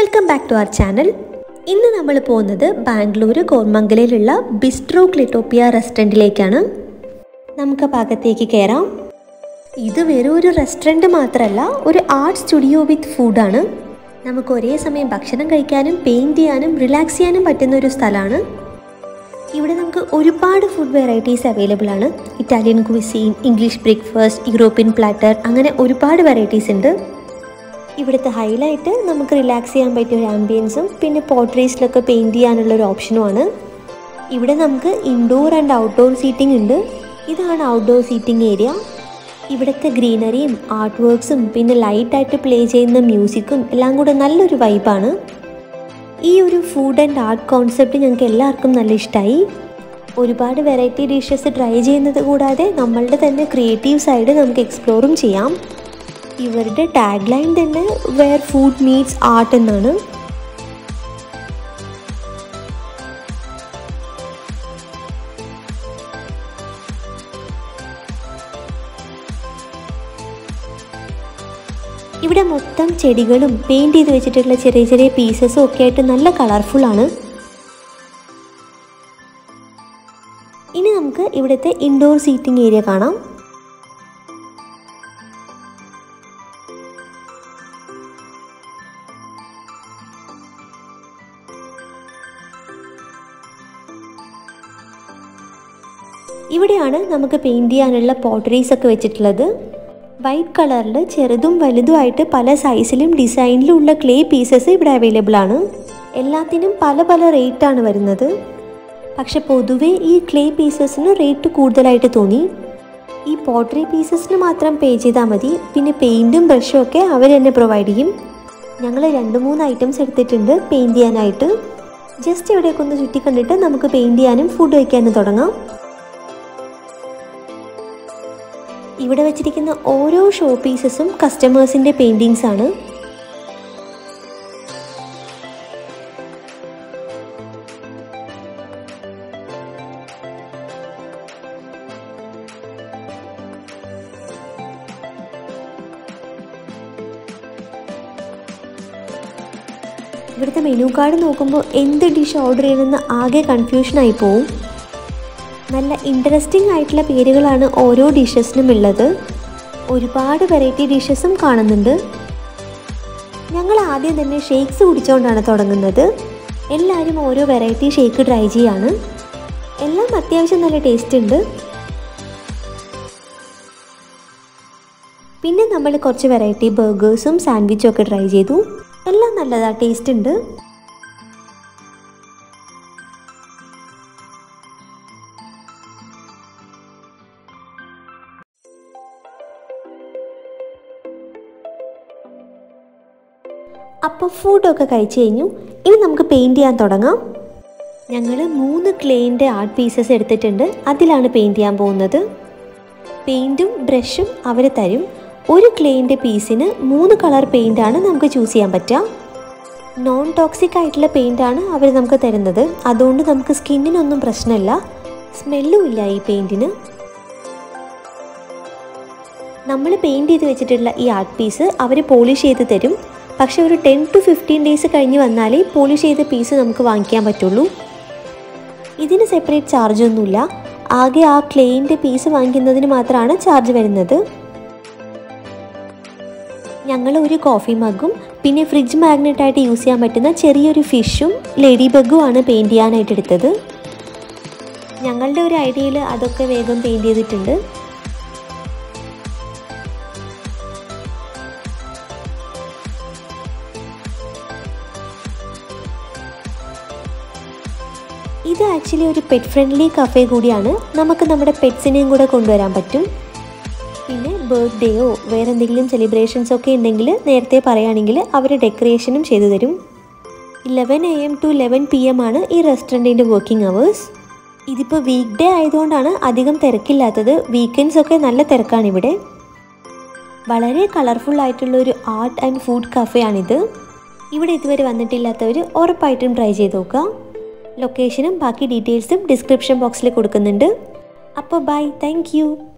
welcome back to our channel ഇന്ന് നമ്മൾ പോകുന്നത് ബാംഗ്ലൂർ കോർമംഗലയിലുള്ള ബിസ്ട്രോ ക്ലിറ്റോപ്പിയ റെസ്റ്റോറൻറ്റിലേക്കാണ് നമുക്ക് ഭാഗത്തേക്ക് കയറാം ഇത് വെറും ഒരു റെസ്റ്റോറൻറ്റ് മാത്രമല്ല ഒരു ആർട്ട് സ്റ്റുഡിയോ വിത്ത് ഫുഡാണ് നമുക്ക് ഒരേ സമയം ഭക്ഷണം കഴിക്കാനും പെയിൻറ് ചെയ്യാനും റിലാക്സ് ചെയ്യാനും പറ്റുന്ന ഒരു സ്ഥലമാണ് ഇവിടെ നമുക്ക് ഒരുപാട് ഫുഡ് വെറൈറ്റീസ് അവൈലബിൾ ആണ് Italian cuisine English breakfast European platter അങ്ങനെ ഒരുപാട് വെറൈറ്റീസ് ഉണ്ട് ഇവിടുത്തെ ഹൈലൈറ്റ് നമുക്ക് റിലാക്സ് ചെയ്യാൻ പറ്റിയ ഒരു ആംബിയൻസും പിന്നെ പോർട്രേസിലൊക്കെ പെയിൻറ് ചെയ്യാനുള്ള ഒരു ഓപ്ഷനുമാണ് ഇവിടെ നമുക്ക് ഇൻഡോർ ആൻഡ് ഔട്ട്ഡോർ സീറ്റിംഗ് ഉണ്ട് ഇതാണ് ഔട്ട്ഡോർ സീറ്റിംഗ് ഏരിയ ഇവിടുത്തെ ഗ്രീനറിയും ആർട്ട് വർക്ക്സും പിന്നെ ലൈറ്റായിട്ട് പ്ലേ ചെയ്യുന്ന മ്യൂസിക്കും എല്ലാം കൂടെ നല്ലൊരു വൈബാണ് ഈ ഒരു ഫുഡ് ആൻഡ് ആർട്ട് കോൺസെപ്റ്റ് ഞങ്ങൾക്ക് എല്ലാവർക്കും നല്ല ഇഷ്ടമായി ഒരുപാട് വെറൈറ്റി ഡിഷസ് ട്രൈ ചെയ്യുന്നത് കൂടാതെ നമ്മളുടെ തന്നെ ക്രിയേറ്റീവ് സൈഡ് നമുക്ക് എക്സ്പ്ലോറും ചെയ്യാം ഇവരുടെ ടാഗ് ലൈൻ തന്നെ വെയർ ഫുഡ് മീറ്റ്സ് ആർട്ട് എന്നാണ് ഇവിടെ മൊത്തം ചെടികളും പെയിൻറ് ചെയ്ത് വെച്ചിട്ടുള്ള ചെറിയ ചെറിയ പീസസും ഒക്കെ ആയിട്ട് നല്ല കളർഫുൾ ആണ് ഇനി നമുക്ക് ഇവിടുത്തെ ഇൻഡോർ സീറ്റിംഗ് ഏരിയ കാണാം ഇവിടെയാണ് നമുക്ക് പെയിൻറ് ചെയ്യാനുള്ള പോട്ടറീസ് ഒക്കെ വെച്ചിട്ടുള്ളത് വൈറ്റ് കളറിൽ ചെറുതും വലുതുമായിട്ട് പല സൈസിലും ഡിസൈനിലും ഉള്ള ക്ലേ പീസസ് ഇവിടെ അവൈലബിൾ ആണ് എല്ലാത്തിനും പല പല റേറ്റ് ആണ് വരുന്നത് പക്ഷെ പൊതുവേ ഈ ക്ലേ പീസസിന് റേറ്റ് കൂടുതലായിട്ട് തോന്നി ഈ പോട്ടറി പീസസിന് മാത്രം പേ ചെയ്താൽ മതി പിന്നെ പെയിൻറ്റും ബ്രഷും ഒക്കെ അവർ തന്നെ പ്രൊവൈഡ് ചെയ്യും ഞങ്ങൾ രണ്ട് മൂന്ന് ഐറ്റംസ് എടുത്തിട്ടുണ്ട് പെയിൻറ് ചെയ്യാനായിട്ട് ജസ്റ്റ് ഇവിടെയൊക്കെ ഒന്ന് ചുറ്റി കണ്ടിട്ട് നമുക്ക് പെയിൻറ് ചെയ്യാനും ഫുഡ് വയ്ക്കാനും തുടങ്ങാം ഇവിടെ വെച്ചിരിക്കുന്ന ഓരോ ഷോ പീസസും കസ്റ്റമേഴ്സിൻ്റെ പെയിൻറ്റിങ്സ് ആണ് ഇവിടുത്തെ മെനു കാർഡ് നോക്കുമ്പോൾ എന്ത് ഡിഷ് ഓർഡർ ചെയ്യണമെന്ന് ആകെ കൺഫ്യൂഷനായി പോവും നല്ല ഇൻട്രസ്റ്റിംഗ് ആയിട്ടുള്ള പേരുകളാണ് ഓരോ ഡിഷസിനും ഉള്ളത് ഒരുപാട് വെറൈറ്റി ഡിഷസും കാണുന്നുണ്ട് ഞങ്ങൾ ആദ്യം തന്നെ ഷേക്സ് കുടിച്ചുകൊണ്ടാണ് തുടങ്ങുന്നത് എല്ലാവരും ഓരോ വെറൈറ്റി ഷേക്ക് ട്രൈ ചെയ്യാണ് എല്ലാം അത്യാവശ്യം നല്ല ടേസ്റ്റ് ഉണ്ട് പിന്നെ നമ്മൾ കുറച്ച് വെറൈറ്റി ബർഗേഴ്സും സാൻഡ്വിച്ചും ഒക്കെ ട്രൈ ചെയ്തു എല്ലാം നല്ലതാണ് ടേസ്റ്റ് ഉണ്ട് അപ്പോൾ ഫുഡൊക്കെ കഴിച്ചു കഴിഞ്ഞു ഇനി നമുക്ക് പെയിൻറ് ചെയ്യാൻ തുടങ്ങാം ഞങ്ങൾ മൂന്ന് ക്ലേൻ്റെ ആർട്ട് പീസസ് എടുത്തിട്ടുണ്ട് അതിലാണ് പെയിൻറ് ചെയ്യാൻ പോകുന്നത് പെയിൻറ്റും ബ്രഷും അവർ തരും ഒരു ക്ലേൻ്റെ പീസിന് മൂന്ന് കളർ പെയിൻ്റാണ് നമുക്ക് ചൂസ് ചെയ്യാൻ പറ്റുക നോൺ ടോക്സിക് ആയിട്ടുള്ള പെയിൻ്റാണ് അവർ നമുക്ക് തരുന്നത് അതുകൊണ്ട് നമുക്ക് സ്കിന്നിനൊന്നും പ്രശ്നമില്ല സ്മെല്ലും ഇല്ല ഈ പെയിൻറ്റിന് നമ്മൾ പെയിൻറ് ചെയ്ത് വെച്ചിട്ടുള്ള ഈ ആർട്ട് പീസ് അവർ പോളിഷ് ചെയ്ത് തരും പക്ഷെ ഒരു ടെൻ ടു ഫിഫ്റ്റീൻ ഡേയ്സ് കഴിഞ്ഞ് വന്നാലേ പോളിഷ് ചെയ്ത പീസ് നമുക്ക് വാങ്ങിക്കാൻ പറ്റുള്ളൂ ഇതിന് സെപ്പറേറ്റ് ചാർജ് ഒന്നുമില്ല ആകെ ആ ക്ലെയിൻ്റെ പീസ് വാങ്ങിക്കുന്നതിന് മാത്രമാണ് ചാർജ് വരുന്നത് ഞങ്ങൾ ഒരു കോഫി മഗ്ഗും പിന്നെ ഫ്രിഡ്ജ് മാഗ്നറ്റായിട്ട് യൂസ് ചെയ്യാൻ പറ്റുന്ന ചെറിയൊരു ഫിഷും ലേഡി ബഗ്ഗും ആണ് പെയിൻറ് ചെയ്യാനായിട്ട് എടുത്തത് ഞങ്ങളുടെ ഒരു ഐഡിയയിൽ അതൊക്കെ വേഗം പെയിൻറ് ചെയ്തിട്ടുണ്ട് ഇത് ആക്ച്വലി ഒരു പെറ്റ് ഫ്രണ്ട്ലി കഫേ കൂടിയാണ് നമുക്ക് നമ്മുടെ പെറ്റ്സിനെയും കൂടെ കൊണ്ടുവരാൻ പറ്റും പിന്നെ ബർത്ത്ഡേയോ വേറെ എന്തെങ്കിലും സെലിബ്രേഷൻസ് ഒക്കെ ഉണ്ടെങ്കിൽ നേരത്തെ പറയുകയാണെങ്കിൽ അവർ ഡെക്കറേഷനും ചെയ്തു തരും eleven A M to eleven P M ആണ് ഈ റെസ്റ്റോറൻറ്റിൻ്റെ വർക്കിംഗ് അവേഴ്സ് ഇതിപ്പോൾ വീക്ക് ഡേ ആയതുകൊണ്ടാണ് അധികം തിരക്കില്ലാത്തത് വീക്കെൻഡ്സ് ഒക്കെ നല്ല തിരക്കാണ് ഇവിടെ വളരെ കളർഫുൾ ആയിട്ടുള്ള ഒരു ആർട്ട് ആൻഡ് ഫുഡ് കഫേയാണിത് ഇവിടെ ഇതുവരെ വന്നിട്ടില്ലാത്തവർ ഉറപ്പായിട്ടും ട്രൈ ചെയ്ത് നോക്കുക ലൊക്കേഷനും ബാക്കി ഡീറ്റെയിൽസും ഡിസ്ക്രിപ്ഷൻ ബോക്സിൽ കൊടുക്കുന്നുണ്ട് അപ്പോൾ ബൈ താങ്ക്